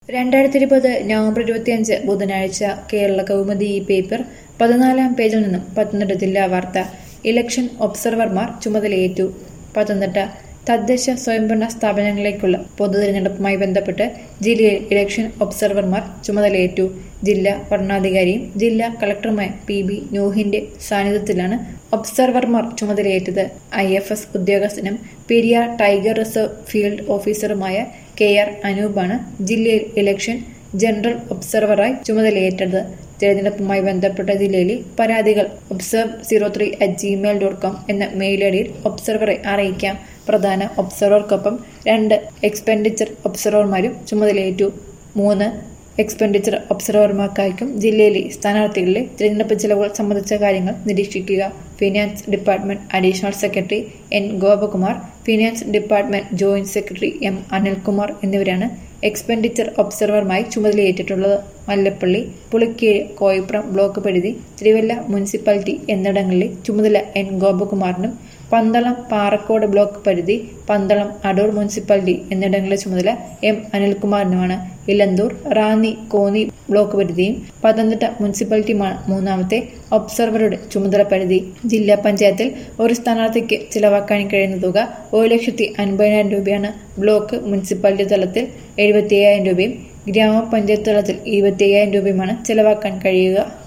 രണ്ടായിരത്തി ഇരുപത് നവംബർ ഇരുപത്തിയഞ്ച് ബുധനാഴ്ച കേരള കൗമുദി ഈ പേപ്പർ പതിനാലാം പേജിൽ നിന്നും പത്തനംതിട്ട ജില്ലാ വാർത്ത ഇലക്ഷൻ ഒബ്സർവർമാർ ചുമതലയേറ്റു പത്തനംതിട്ട തദ്ദേശ സ്വയംഭരണ സ്ഥാപനങ്ങളിലേക്കുള്ള പൊതു തിരഞ്ഞെടുപ്പുമായി ബന്ധപ്പെട്ട് ജില്ലയിൽ ഇലക്ഷൻ ഒബ്സർവർമാർ ചുമതലയേറ്റു ജില്ലാ വരണാധികാരിയും ജില്ലാ കളക്ടറുമായ പി ബി നൂഹിന്റെ സാന്നിധ്യത്തിലാണ് ഒബ്സർവർമാർ ചുമതലയേറ്റത് ഐ എഫ് എസ് ഉദ്യോഗസ്ഥനും പെരിയാർ ടൈഗർ റിസർവ് ഫീൽഡ് ഓഫീസറുമായ കെ ആർ അനൂപാണ് ജില്ലയിൽ ഇലക്ഷൻ ജനറൽ ഒബ്സർവറായി ചുമതലയേറ്റത് തിരഞ്ഞെടുപ്പുമായി ബന്ധപ്പെട്ട ജില്ലയിലെ പരാതികൾ observe zero three at Gmail dot com എന്ന മെയിൽ ഐഡിയിൽ ഒബ്സർവറെ അറിയിക്കാം പ്രധാന ഒബ്സർവർക്കൊപ്പം രണ്ട് എക്സ്പെൻഡിച്ചർ ഒബ്സർവർമാരും ചുമതലയേറ്റു മൂന്ന് എക്സ്പെൻഡിച്ചർ ഒബ്സർവർമാർക്കായിരിക്കും ജില്ലയിലെ സ്ഥാനാർത്ഥികളിലെ തിരഞ്ഞെടുപ്പ് ചെലവുകൾ സംബന്ധിച്ച കാര്യങ്ങൾ നിരീക്ഷിക്കുക finance department additional secretary N Gopakumar finance department joint secretary M Anilkumar എന്നിവരാണ് എക്സ്പെൻഡിച്ചർ ഒബ്സർവർമായി ചുമതലയേറ്റിട്ടുള്ളത് മല്ലപ്പള്ളി പുളിക്കീഴ് കോയിപ്പുറം ബ്ലോക്ക് പരിധി തിരുവല്ല മുനിസിപ്പാലിറ്റി എന്നിടങ്ങളിലെ ചുമതല എൻ ഗോപകുമാറിനും പന്തളം പാറക്കോട് ബ്ലോക്ക് പരിധി പന്തളം അടൂർ മുനിസിപ്പാലിറ്റി എന്നിടങ്ങളിലെ ചുമതല എം അനിൽകുമാറിനുമാണ് ഇലന്തൂർ റാന്നി കോന്നി ബ്ലോക്ക് പരിധിയും പത്തനംതിട്ട മുനിസിപ്പാലിറ്റിയുമാണ് മൂന്നാമത്തെ ഒബ്സർവറുടെ ചുമതല പരിധി ജില്ലാ പഞ്ചായത്തിൽ ഒരു സ്ഥാനാർത്ഥിക്ക് ചിലവാക്കാൻ കഴിയുന്ന തുക ഒരു ലക്ഷത്തി അൻപതിനായിരം രൂപയാണ് ബ്ലോക്ക് മുനിസിപ്പാലിറ്റി തലത്തിൽ എഴുപത്തി അയ്യായിരം രൂപയും ഗ്രാമപഞ്ചായത്ത് തലത്തിൽ ഇരുപത്തി അയ്യായിരം രൂപയുമാണ് ചെലവാക്കാൻ കഴിയുക